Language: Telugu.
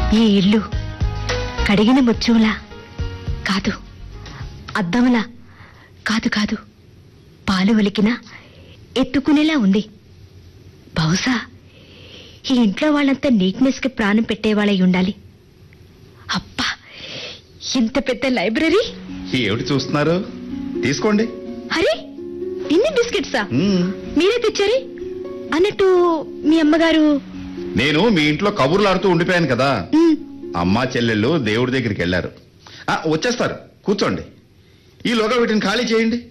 ఈ ఇల్లు కడిగిన ముత్యంలా కాదు అద్దంలా కాదు కాదు పాలు ఒలికినా ఎత్తుకునేలా ఉంది బహుశా ఈ ఇంట్లో వాళ్ళంతా నీట్నెస్ కి ప్రాణం పెట్టేవాళ్ళై ఉండాలి అబ్బా ఇంత పెద్ద లైబ్రరీ ఏమిటి చూస్తున్నారు తీసుకోండి అరే ఇన్ని బిస్కెట్సా మ్మ్. మీరే తెచ్చారే అన్నట్టు మీ అమ్మగారు నేను మీ ఇంట్లో కబుర్లు ఆడుతూ ఉండిపోయాను కదా ఉమ్, అమ్మా చెల్లెళ్ళు దేవుడి దగ్గరికి వెళ్ళారు ఆ, వచ్చేస్తారు కూర్చోండి ఈలోగా వీటిని ఖాళీ చేయండి